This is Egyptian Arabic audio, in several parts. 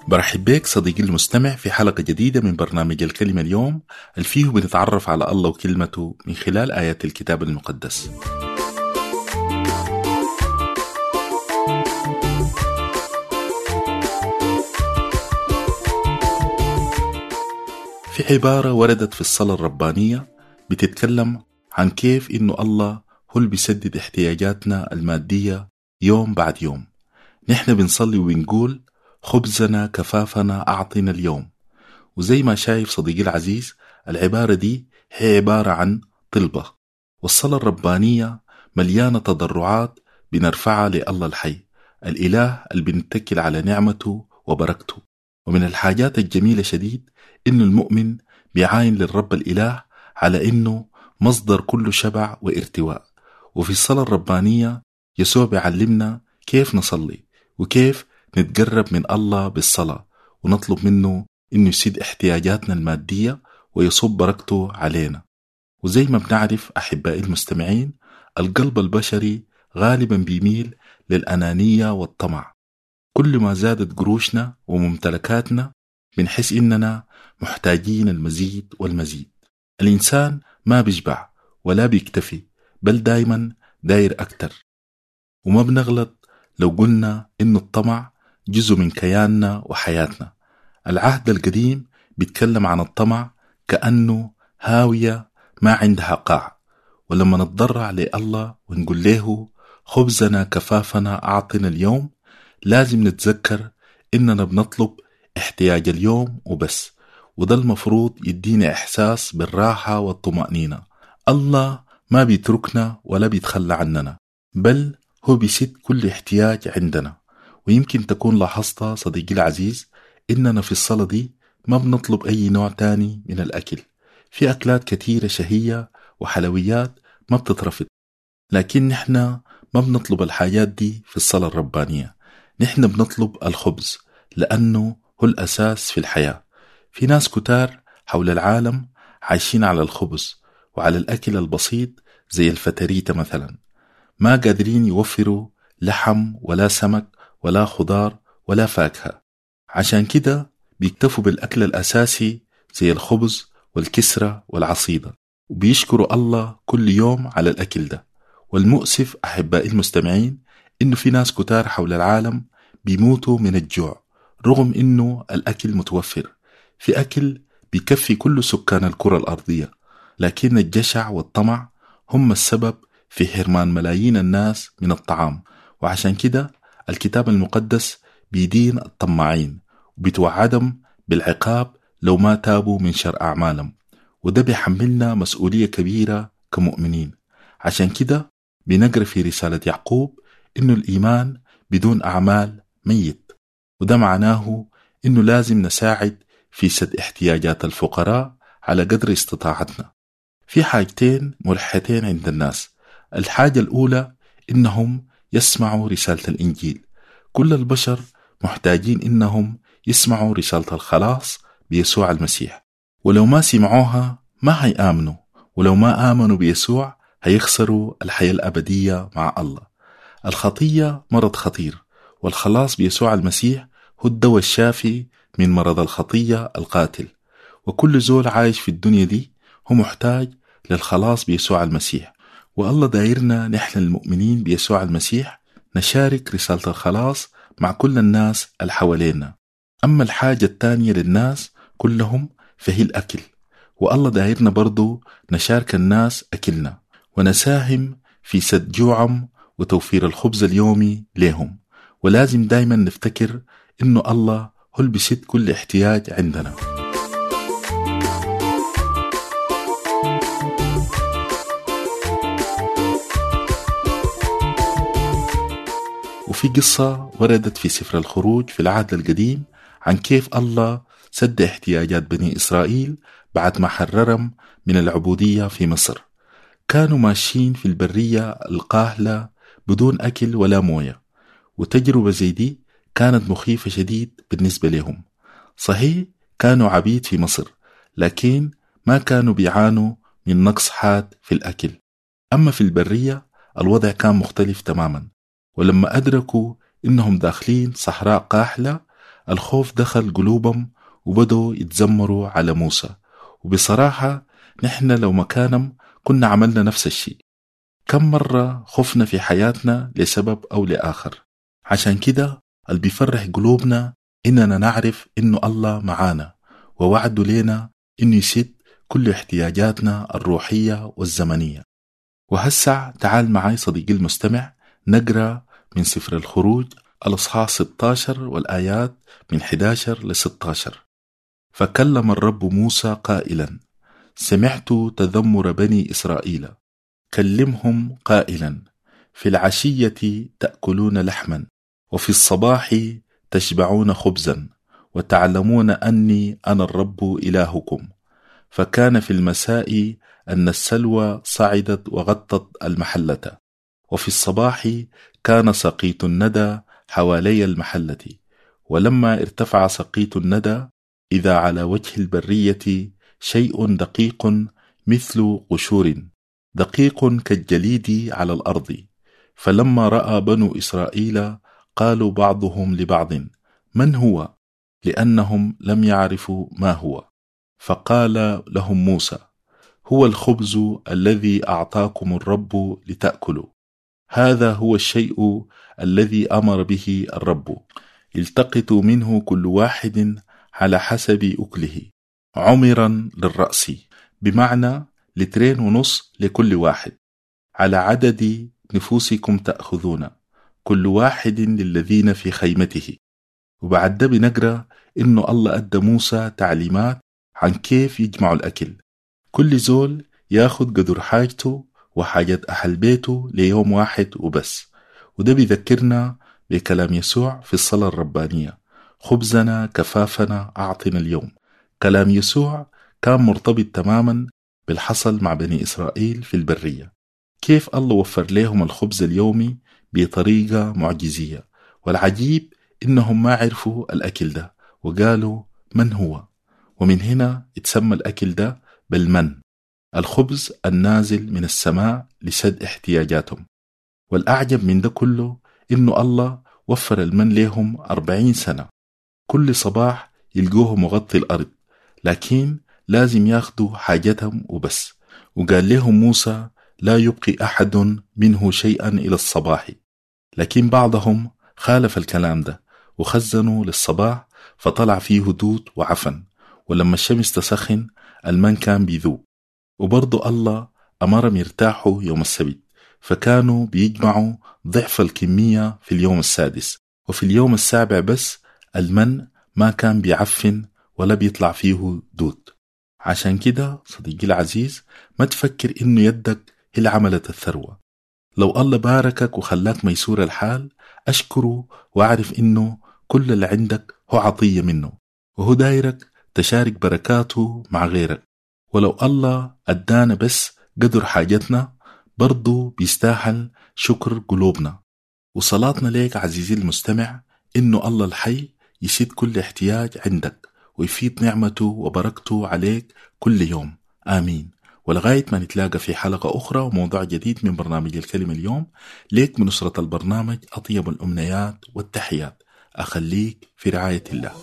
برحب بك صديقي المستمع في حلقة جديدة من برنامج الكلمة اليوم الفيه بنتعرف على الله وكلمته من خلال آيات الكتاب المقدس في عبارة وردت في الصلاة الربانية بتتكلم عن كيف إنه الله هو اللي بيسدد احتياجاتنا المادية يوم بعد يوم نحن بنصلي وبنقول خبزنا كفافنا أعطنا اليوم وزي ما شايف صديقي العزيز العبارة دي هي عبارة عن طلبة والصلاة الربانية مليانة تضرعات بنرفعها لله الحي الإله اللي بنتكل على نعمته وبركته ومن الحاجات الجميلة شديد إنه المؤمن بيعاين للرب الإله على إنه مصدر كل شبع وارتواء وفي الصلاة الربانية يسوع بيعلمنا كيف نصلي وكيف نتقرب من الله بالصلاة ونطلب منه إنه يسد احتياجاتنا المادية ويصب بركته علينا وزي ما بنعرف أحبائي المستمعين القلب البشري غالبا بيميل للأنانية والطمع كل ما زادت قروشنا وممتلكاتنا بنحس إننا محتاجين المزيد والمزيد الإنسان ما بيشبع ولا بيكتفي بل دايما داير أكتر وما بنغلط لو قلنا إنه الطمع جزء من كياننا وحياتنا العهد القديم بيتكلم عن الطمع كأنه هاوية ما عندها قاع ولما نتضرع لله ونقول له خبزنا كفافنا أعطنا اليوم لازم نتذكر إننا بنطلب احتياج اليوم وبس وده المفروض يدينا إحساس بالراحة والطمأنينة الله ما بيتركنا ولا بيتخلى عننا بل هو بيسد كل احتياج عندنا ويمكن تكون لاحظت صديقي العزيز إننا في الصلاة دي ما بنطلب أي نوع تاني من الأكل في أكلات كثيرة شهية وحلويات ما بتترفض لكن نحن ما بنطلب الحاجات دي في الصلاة الربانية نحن بنطلب الخبز لأنه هو الأساس في الحياة في ناس كتار حول العالم عايشين على الخبز وعلى الأكل البسيط زي الفتريتة مثلا ما قادرين يوفروا لحم ولا سمك ولا خضار ولا فاكهة عشان كده بيكتفوا بالأكل الأساسي زي الخبز والكسرة والعصيدة وبيشكروا الله كل يوم على الأكل ده والمؤسف أحبائي المستمعين إنه في ناس كتار حول العالم بيموتوا من الجوع رغم إنه الأكل متوفر في أكل بيكفي كل سكان الكرة الأرضية لكن الجشع والطمع هم السبب في حرمان ملايين الناس من الطعام وعشان كده الكتاب المقدس بيدين الطماعين وبيتوعدهم بالعقاب لو ما تابوا من شر أعمالهم وده بيحملنا مسؤولية كبيرة كمؤمنين عشان كده بنقرأ في رسالة يعقوب إنه الإيمان بدون أعمال ميت وده معناه إنه لازم نساعد في سد احتياجات الفقراء على قدر استطاعتنا في حاجتين ملحتين عند الناس الحاجة الأولى إنهم يسمعوا رسالة الإنجيل كل البشر محتاجين إنهم يسمعوا رسالة الخلاص بيسوع المسيح ولو ما سمعوها ما هيآمنوا ولو ما آمنوا بيسوع هيخسروا الحياة الأبدية مع الله الخطية مرض خطير والخلاص بيسوع المسيح هو الدواء الشافي من مرض الخطية القاتل وكل زول عايش في الدنيا دي هو محتاج للخلاص بيسوع المسيح والله دايرنا نحن المؤمنين بيسوع المسيح نشارك رسالة الخلاص مع كل الناس اللي حوالينا أما الحاجة التانية للناس كلهم فهي الأكل والله دايرنا برضو نشارك الناس أكلنا ونساهم في سد جوعهم وتوفير الخبز اليومي لهم ولازم دايما نفتكر إنه الله هو اللي بيسد كل احتياج عندنا وفي قصة وردت في سفر الخروج في العهد القديم عن كيف الله سد احتياجات بني إسرائيل بعد ما حررهم من العبودية في مصر كانوا ماشيين في البرية القاهلة بدون أكل ولا موية وتجربة زي دي كانت مخيفة شديد بالنسبة لهم صحيح كانوا عبيد في مصر لكن ما كانوا بيعانوا من نقص حاد في الأكل أما في البرية الوضع كان مختلف تماما ولما أدركوا إنهم داخلين صحراء قاحلة الخوف دخل قلوبهم وبدوا يتذمروا على موسى وبصراحة نحن لو مكانهم كنا عملنا نفس الشيء كم مرة خفنا في حياتنا لسبب أو لآخر عشان كده اللي بيفرح قلوبنا إننا نعرف إنه الله معانا ووعده لنا إنه يسد كل احتياجاتنا الروحية والزمنية وهسع تعال معي صديقي المستمع نقرأ من سفر الخروج الأصحاح 16 والآيات من 11 ل 16 فكلم الرب موسى قائلا سمعت تذمر بني إسرائيل كلمهم قائلا في العشية تأكلون لحما وفي الصباح تشبعون خبزا وتعلمون أني أنا الرب إلهكم فكان في المساء أن السلوى صعدت وغطت المحلة وفي الصباح كان سقيط الندى حوالي المحلة ولما ارتفع سقيط الندى إذا على وجه البرية شيء دقيق مثل قشور دقيق كالجليد على الأرض فلما رأى بنو إسرائيل قالوا بعضهم لبعض من هو لأنهم لم يعرفوا ما هو فقال لهم موسى هو الخبز الذي أعطاكم الرب لتأكلوا هذا هو الشيء الذي أمر به الرب التقطوا منه كل واحد على حسب أكله عمرا للرأس بمعنى لترين ونص لكل واحد على عدد نفوسكم تأخذون كل واحد للذين في خيمته وبعد ده بنقرأ إنه الله أدى موسى تعليمات عن كيف يجمعوا الأكل كل زول ياخد قدر حاجته وحاجة أهل بيته ليوم واحد وبس وده بيذكرنا بكلام يسوع في الصلاة الربانية خبزنا كفافنا أعطنا اليوم كلام يسوع كان مرتبط تماما بالحصل مع بني إسرائيل في البرية كيف الله وفر لهم الخبز اليومي بطريقة معجزية والعجيب إنهم ما عرفوا الأكل ده وقالوا من هو ومن هنا اتسمى الأكل ده بالمن الخبز النازل من السماء لسد احتياجاتهم والأعجب من ده كله إنه الله وفر المن لهم أربعين سنة كل صباح يلقوه مغطي الأرض لكن لازم ياخدوا حاجتهم وبس وقال لهم موسى لا يبقي أحد منه شيئا إلى الصباح لكن بعضهم خالف الكلام ده وخزنوا للصباح فطلع فيه دود وعفن ولما الشمس تسخن المن كان بيذوب وبرضو الله أمرهم يرتاحوا يوم السبت فكانوا بيجمعوا ضعف الكمية في اليوم السادس وفي اليوم السابع بس المن ما كان بيعفن ولا بيطلع فيه دود عشان كده صديقي العزيز ما تفكر إنه يدك هي اللي عملت الثروة لو الله باركك وخلاك ميسور الحال أشكره وأعرف إنه كل اللي عندك هو عطية منه وهو دايرك تشارك بركاته مع غيرك ولو الله أدانا بس قدر حاجتنا برضو بيستاهل شكر قلوبنا وصلاتنا ليك عزيزي المستمع إنه الله الحي يسيد كل احتياج عندك ويفيد نعمته وبركته عليك كل يوم آمين ولغاية ما نتلاقى في حلقة أخرى وموضوع جديد من برنامج الكلمة اليوم ليك من نصرة البرنامج أطيب الأمنيات والتحيات أخليك في رعاية الله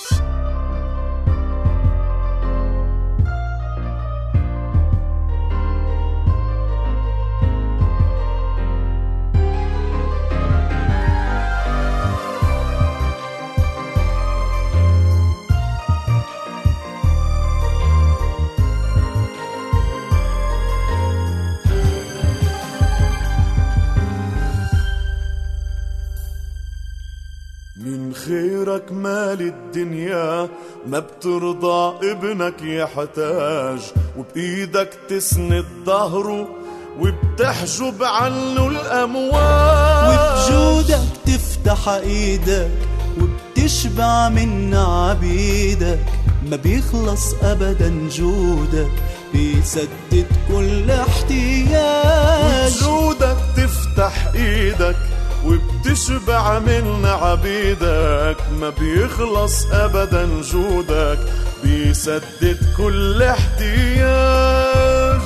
من خيرك مال الدنيا ما بترضى ابنك يحتاج وبإيدك تسند ظهره وبتحجب عنه الأمواج وبجودك تفتح ايدك وبتشبع من عبيدك ما بيخلص ابدا جودك بيسدد كل احتياج وجودك تفتح ايدك وبتشبع من عبيدك ما بيخلص ابدا جودك بيسدد كل احتياج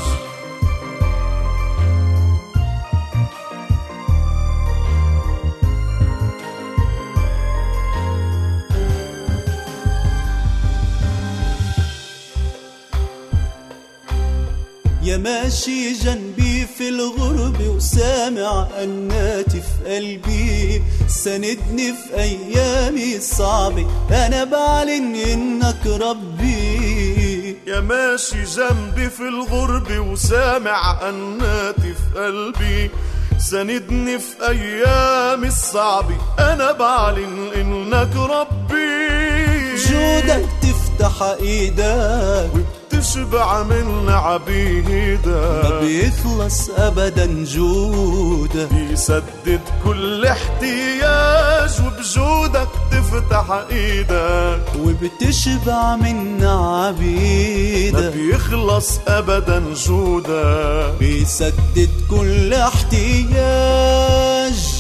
يا ماشي جنبي في الغرب وسامع أناتي في قلبي سندني في أيامي الصعبة أنا بعلن إنك ربي يا ماشي جنبي في الغرب وسامع أناتي في قلبي سندني في أيامي الصعبة أنا بعلن إنك ربي جودك تفتح ايدك وبتشبع من عبيدك ما بيخلص ابدا جودك بيسدد كل احتياج وبجودك تفتح ايدك وبتشبع من ما عبيدك بيخلص ابدا جودك بيسدد كل احتياج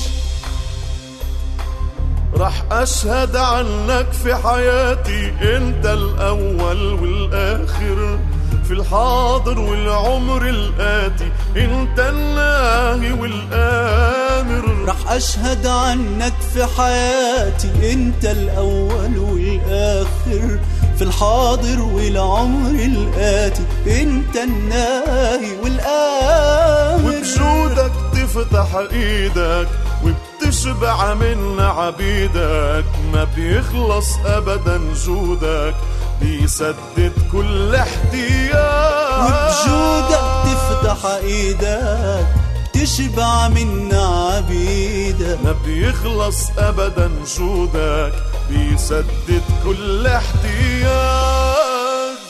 رح اشهد عنك في حياتي انت الاول والاخر في الحاضر والعمر الاتي انت الناهي والامر رح اشهد عنك في حياتي انت الاول والاخر في الحاضر والعمر الاتي انت الناهي والامر وبجودك تفتح ايدك وبتشبع من عبيدك ما بيخلص ابدا جودك بيسدد كل احتياج وبجودك تفتح ايدك تشبع من عبيدك ما بيخلص ابدا جودك بيسدد كل احتياج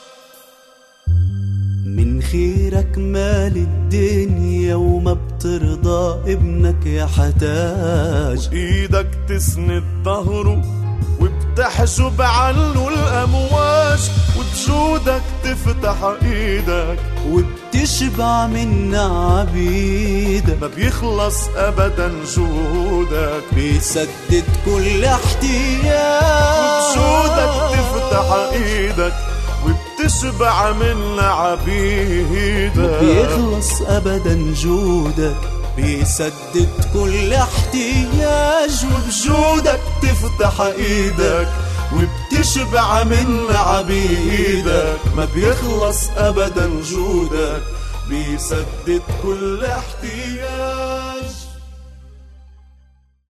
من خيرك مال الدنيا وما بترضى ابنك يا حتاج ايدك تسند ظهره وبتحجب عنه الامواج وبجودك تفتح ايدك وبتشبع من عبيدك ما بيخلص ابدا جودك بيسدد كل احتياج وبجودك تفتح ايدك وبتشبع من عبيدك بيخلص ابدا جودك بيسدد كل احتياج وبجودك تفتح ايدك وبتشبع من عبيدك ما بيخلص ابدا جودك بيسدد كل احتياج